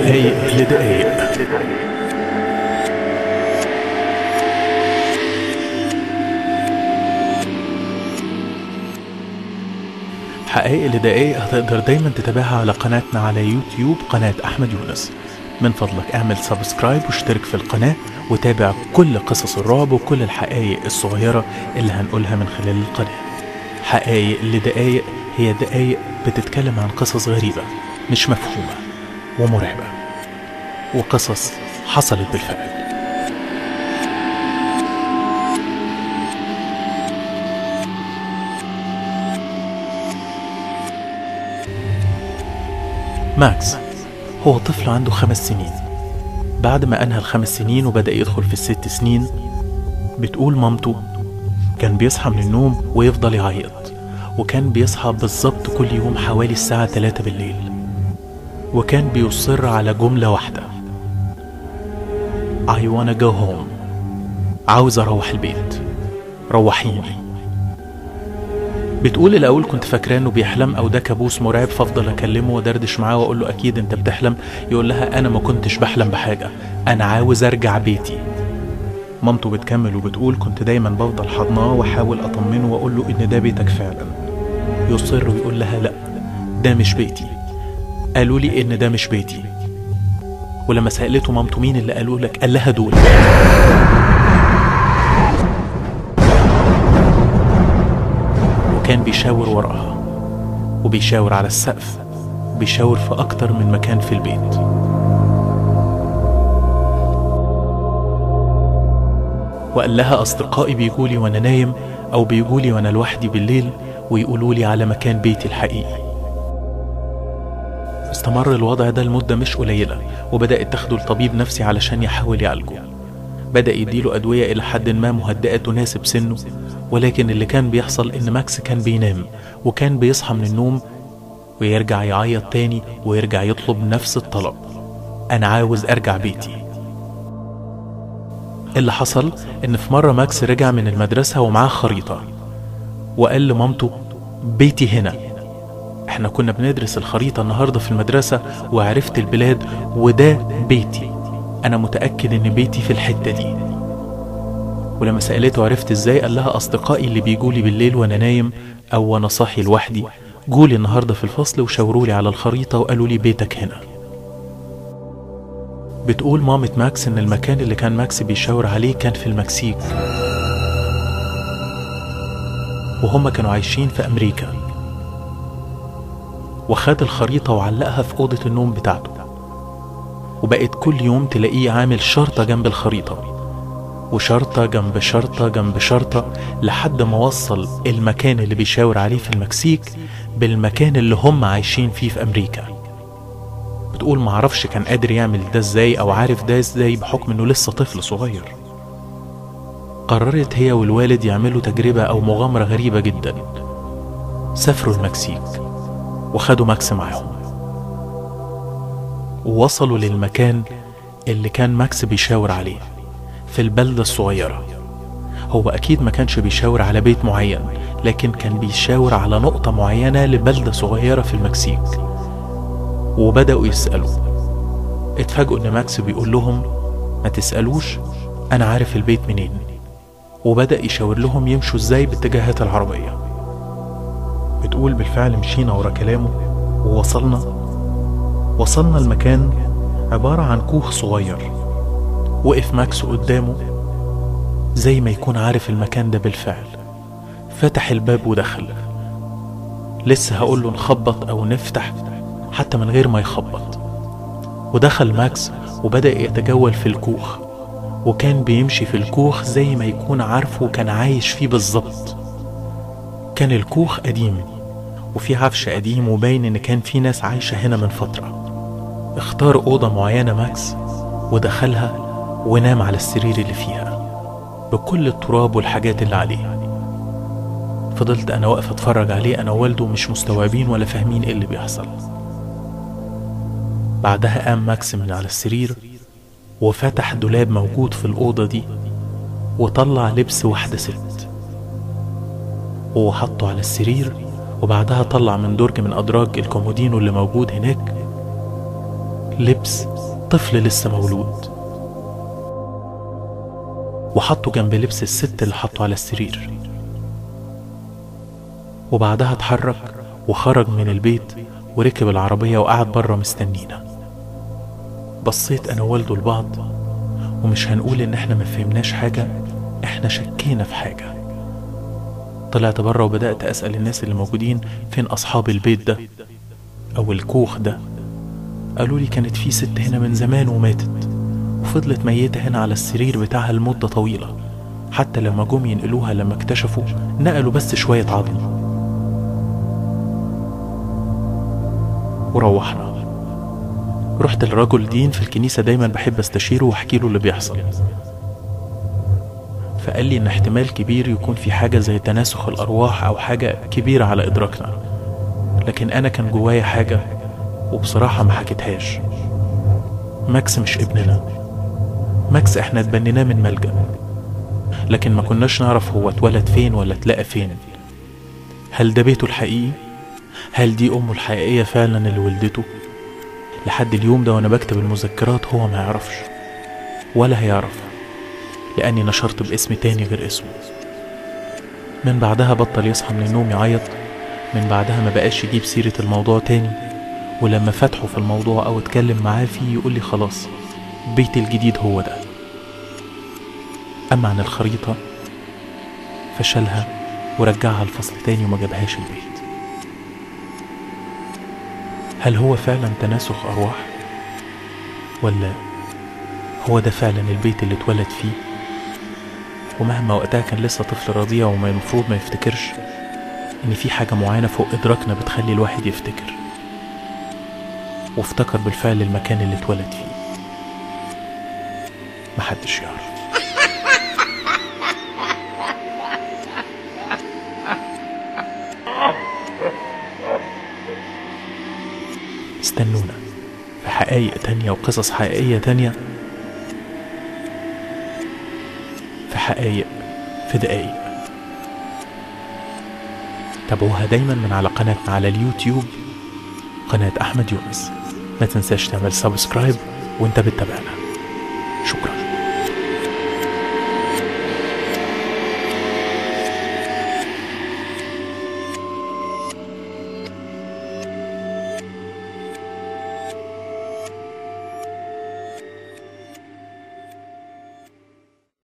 حقايق لدقايق حقائق لدقايق هتقدر دايما تتابعها على قناتنا على يوتيوب قناة أحمد يونس من فضلك اعمل سبسكرايب واشترك في القناة وتابع كل قصص الرعب وكل الحقائق الصغيرة اللي هنقولها من خلال القناة حقائق لدقايق هي دقايق بتتكلم عن قصص غريبة مش مفهومة ومرعبة وقصص حصلت بالفعل ماكس هو طفل عنده خمس سنين بعد ما أنهى الخمس سنين وبدأ يدخل في الست سنين بتقول مامته كان بيصحى من النوم ويفضل يعيط وكان بيصحى بالظبط كل يوم حوالي الساعة 3 بالليل وكان بيصر على جملة واحدة I wanna go home عاوز أروح البيت روحيني بتقول الاول كنت فاكراه انه بيحلم او ده كابوس مرعب فافضل اكلمه وادردش معاه واقول له اكيد انت بتحلم يقول لها انا ما كنتش بحلم بحاجه انا عاوز ارجع بيتي مامته بتكمل وبتقول كنت دايما بفضل حضناه واحاول اطمنه واقول له ان ده بيتك فعلا يصر ويقول لها لا ده مش بيتي قالوا لي ان ده مش بيتي ولما سالته مامته مين اللي قالوا لك قال لها دول وكان بيشاور وراها وبيشاور على السقف وبيشاور في أكتر من مكان في البيت وقال لها أصدقائي بيجولي وأنا نايم أو بيجولي وأنا لوحدي بالليل ويقولوا لي على مكان بيتي الحقيقي استمر الوضع ده لمدة مش قليلة وبدأت تاخده لطبيب نفسي علشان يحاول يعالجه بدأ يديله أدوية إلى حد ما مهدئة تناسب سنه ولكن اللي كان بيحصل إن ماكس كان بينام وكان بيصحى من النوم ويرجع يعيط تاني ويرجع يطلب نفس الطلب أنا عاوز أرجع بيتي اللي حصل إن في مرة ماكس رجع من المدرسة ومعاه خريطة وقال لمامته بيتي هنا احنا كنا بندرس الخريطة النهاردة في المدرسة وعرفت البلاد وده بيتي أنا متأكد إن بيتي في الحتة دي ولما سألته عرفت إزاي قال لها أصدقائي اللي بيجولي بالليل وأنا نايم أو وأنا صاحي لوحدي جولي النهاردة في الفصل وشاورولي على الخريطة وقالوا لي بيتك هنا بتقول مامة ماكس إن المكان اللي كان ماكس بيشاور عليه كان في المكسيك وهم كانوا عايشين في أمريكا وخد الخريطة وعلقها في أوضة النوم بتاعته وبقت كل يوم تلاقيه عامل شرطة جنب الخريطة وشرطة جنب شرطة جنب شرطة لحد ما وصل المكان اللي بيشاور عليه في المكسيك بالمكان اللي هم عايشين فيه في أمريكا بتقول معرفش كان قادر يعمل ده ازاي أو عارف ده ازاي بحكم إنه لسه طفل صغير قررت هي والوالد يعملوا تجربة أو مغامرة غريبة جدا سافروا المكسيك وخدوا ماكس معاهم ووصلوا للمكان اللي كان ماكس بيشاور عليه في البلدة الصغيرة هو أكيد ما كانش بيشاور على بيت معين لكن كان بيشاور على نقطة معينة لبلدة صغيرة في المكسيك وبدأوا يسألوا اتفاجئوا إن ماكس بيقول لهم ما تسألوش أنا عارف البيت منين وبدأ يشاور لهم يمشوا ازاي باتجاهات العربية بتقول بالفعل مشينا ورا كلامه ووصلنا وصلنا المكان عبارة عن كوخ صغير وقف ماكس قدامه زي ما يكون عارف المكان ده بالفعل فتح الباب ودخل لسه هقول له نخبط او نفتح حتى من غير ما يخبط ودخل ماكس وبدأ يتجول في الكوخ وكان بيمشي في الكوخ زي ما يكون عارفه وكان عايش فيه بالظبط كان الكوخ قديم وفي عفش قديم وباين ان كان في ناس عايشة هنا من فترة اختار أوضة معينة ماكس ودخلها ونام على السرير اللي فيها بكل التراب والحاجات اللي عليه فضلت أنا واقف أتفرج عليه أنا ووالده مش مستوعبين ولا فاهمين إيه اللي بيحصل بعدها قام ماكس من على السرير وفتح دولاب موجود في الأوضة دي وطلع لبس واحدة ست وحطه على السرير وبعدها طلع من درج من أدراج الكومودينو اللي موجود هناك لبس طفل لسه مولود وحطه جنب لبس الست اللي حطه على السرير وبعدها اتحرك وخرج من البيت وركب العربية وقعد بره مستنينا بصيت أنا ووالده لبعض ومش هنقول إن إحنا ما فهمناش حاجة إحنا شكينا في حاجة طلعت بره وبدأت أسأل الناس اللي موجودين فين أصحاب البيت ده أو الكوخ ده قالوا لي كانت في ست هنا من زمان وماتت وفضلت ميتة هنا على السرير بتاعها لمدة طويلة حتى لما جم ينقلوها لما اكتشفوا نقلوا بس شوية عظم وروحنا رحت لرجل دين في الكنيسة دايما بحب استشيره واحكي له اللي بيحصل فقال لي ان احتمال كبير يكون في حاجة زي تناسخ الارواح او حاجة كبيرة على ادراكنا لكن انا كان جوايا حاجة وبصراحة ما حكيتهاش ماكس مش ابننا ماكس احنا اتبنيناه من ملجأ لكن ما كناش نعرف هو اتولد فين ولا اتلقى فين هل ده بيته الحقيقي هل دي امه الحقيقية فعلا اللي ولدته لحد اليوم ده وانا بكتب المذكرات هو ما يعرفش ولا هيعرف لاني نشرت باسم تاني غير اسمه من بعدها بطل يصحى من النوم يعيط من بعدها ما بقاش يجيب سيرة الموضوع تاني ولما فتحه في الموضوع او اتكلم معاه فيه يقول لي خلاص بيتي الجديد هو ده اما عن الخريطة فشلها ورجعها الفصل تاني وما جابهاش البيت هل هو فعلا تناسخ أرواح؟ ولا هو ده فعلا البيت اللي اتولد فيه؟ ومهما وقتها كان لسه طفل رضيع وما المفروض ما يفتكرش إن في حاجة معينة فوق إدراكنا بتخلي الواحد يفتكر وافتكر بالفعل المكان اللي اتولد فيه محدش يعرف استنونا في حقايق تانية وقصص حقيقية تانية في حقايق في دقايق تابعوها دايما من على قناتنا على اليوتيوب قناة أحمد يونس ما تنساش تعمل سبسكرايب وانت بتتابعنا شكرا